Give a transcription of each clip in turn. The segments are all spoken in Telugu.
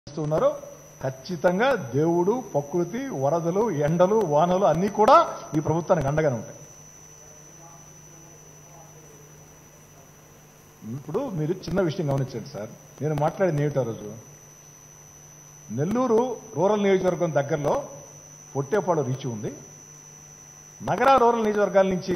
చేస్తున్నారో ఖచ్చితంగా దేవుడు ప్రకృతి వరదలు ఎండలు వానలు అన్నీ కూడా ఈ ప్రభుత్వానికి అండగానే ఉంటాయి ఇప్పుడు మీరు చిన్న విషయం గమనించండి సార్ నేను మాట్లాడింది ఏమిటో రోజు నెల్లూరు రూరల్ నియోజకవర్గం దగ్గరలో పొట్టేపాడు రీచ్ ఉంది నగర రూరల్ నియోజకవర్గాల నుంచి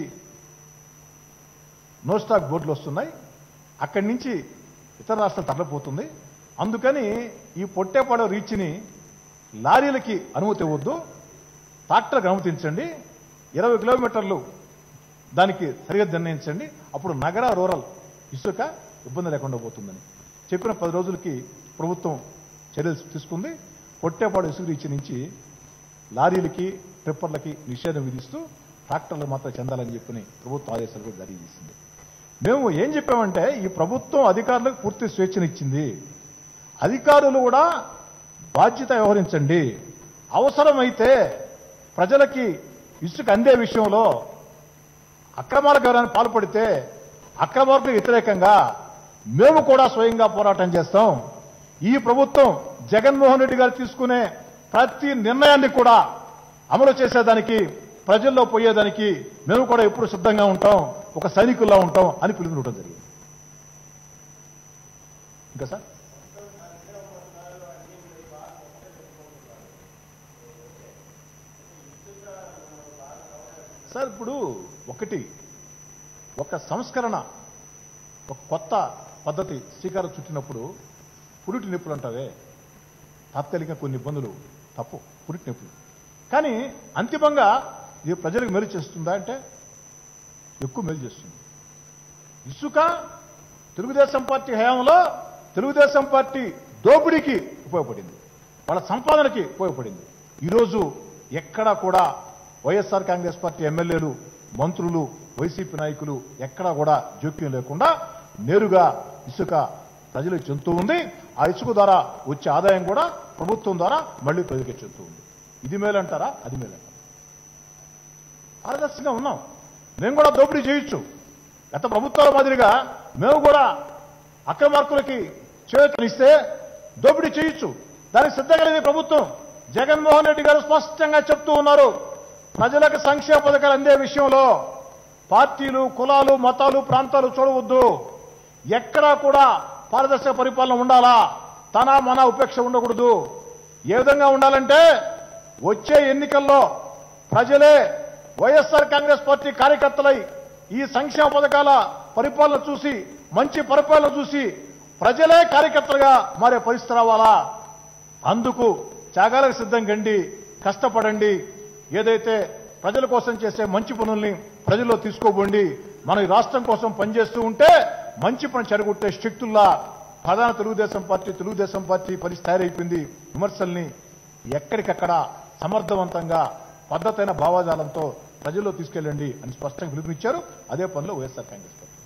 నో స్టాక్ బోట్లు వస్తున్నాయి అక్కడి నుంచి ఇతర రాష్ట్రాలు తరలిపోతుంది అందుకని ఈ పొట్టేపాడు రీచ్ని లారీలకి అనుమతి ఇవ్వద్దు ట్రాక్టర్కి అనుమతించండి ఇరవై కిలోమీటర్లు దానికి సరిహద్దు నిర్ణయించండి అప్పుడు నగర రూరల్ ఇసుక ఇబ్బంది లేకుండా పోతుందని చెప్పిన పది రోజులకి ప్రభుత్వం చర్యలు తీసుకుంది పొట్టేపాడు ఇసుక రీచ్ నుంచి లారీలకి ట్రిప్పర్లకి నిషేధం విధిస్తూ ట్రాక్టర్లు మాత్రం చెందాలని చెప్పని ప్రభుత్వం ఆదేశాలు కూడా జారీ చేసింది మేము ఏం చెప్పామంటే ఈ ప్రభుత్వం అధికారులకు పూర్తి స్వేచ్ఛనిచ్చింది అధికారులు కూడా బాధ్యత వ్యవహరించండి అవసరమైతే ప్రజలకి ఇసుక అందే విషయంలో అక్రమాలకు ఎవరైనా పాల్పడితే అక్రమాలకు వ్యతిరేకంగా మేము కూడా స్వయంగా పోరాటం చేస్తాం ఈ ప్రభుత్వం జగన్మోహన్ రెడ్డి గారు తీసుకునే ప్రతి నిర్ణయాన్ని కూడా అమలు చేసేదానికి ప్రజల్లో పోయేదానికి మేము కూడా ఎప్పుడు సిద్ధంగా ఉంటాం ఒక సైనికుల్లా ఉంటాం అని పిలుపునివ్వడం జరిగింది ఇంకా సార్ సార్ ఇప్పుడు ఒకటి ఒక సంస్కరణ ఒక కొత్త పద్ధతి శ్రీకారం చుట్టినప్పుడు పురిటి నొప్పులు అంటావే తాత్కాలికంగా కొన్ని ఇబ్బందులు తప్పు పురిటి నొప్పులు కానీ అంతిమంగా ఇది ప్రజలకు మేలు చేస్తుందా అంటే ఎక్కువ మేలు చేస్తుంది ఇసుక తెలుగుదేశం పార్టీ హయాంలో తెలుగుదేశం పార్టీ దోపిడీకి ఉపయోగపడింది వాళ్ళ సంపాదనకి ఉపయోగపడింది ఈరోజు ఎక్కడా కూడా వైఎస్ఆర్ కాంగ్రెస్ పార్టీ ఎమ్మెల్యేలు మంత్రులు వైసీపీ నాయకులు ఎక్కడా కూడా జోక్యం లేకుండా నేరుగా ఇసుక ప్రజలకు చెందుతూ ఉంది ఆ ఇసుక ద్వారా వచ్చే ఆదాయం కూడా ప్రభుత్వం ద్వారా మళ్ళీ ప్రజలకి చెందుతూ ఉంది ఇది మేలంటారా అది మేలంటారా పారదర్శకంగా ఉన్నాం మేము కూడా దోపిడీ చేయొచ్చు గత ప్రభుత్వాల మాదిరిగా మేము కూడా అక్రమార్కులకి చేయూతనిస్తే దోపిడీ చేయొచ్చు దానికి సిద్ధంగా లేదు ఈ ప్రభుత్వం జగన్మోహన్ రెడ్డి గారు స్పష్టంగా చెప్తూ ఉన్నారు ప్రజలకు సంక్షేమ పథకాలు అందే విషయంలో పార్టీలు కులాలు మతాలు ప్రాంతాలు చూడవద్దు ఎక్కడా కూడా పారదర్శక పరిపాలన ఉండాలా తన మన ఉపేక్ష ఉండకూడదు ఏ విధంగా ఉండాలంటే వచ్చే ఎన్నికల్లో ప్రజలే వైఎస్ఆర్ కాంగ్రెస్ పార్టీ కార్యకర్తలై ఈ సంక్షేమ పథకాల పరిపాలన చూసి మంచి పరిపాలన చూసి ప్రజలే కార్యకర్తలుగా మారే పరిస్థితి రావాలా అందుకు త్యాగాలకు సిద్ధం కండి కష్టపడండి ఏదైతే ప్రజల కోసం చేసే మంచి పనుల్ని ప్రజల్లో తీసుకోబోండి మనం ఈ రాష్ట్రం కోసం పనిచేస్తూ ఉంటే మంచి పని చెడగొట్టే శక్తుల్లా ప్రధాన తెలుగుదేశం పార్టీ తెలుగుదేశం పార్టీ పరిస్థితి తయారైపోయింది విమర్శల్ని ఎక్కడికక్కడ సమర్థవంతంగా పద్ధతైన భావాజాలంతో ప్రజల్లో తీసుకెళ్ళండి అని స్పష్టంగా పిలుపునిచ్చారు అదే పనిలో వైఎస్ఆర్ కాంగ్రెస్ పార్టీ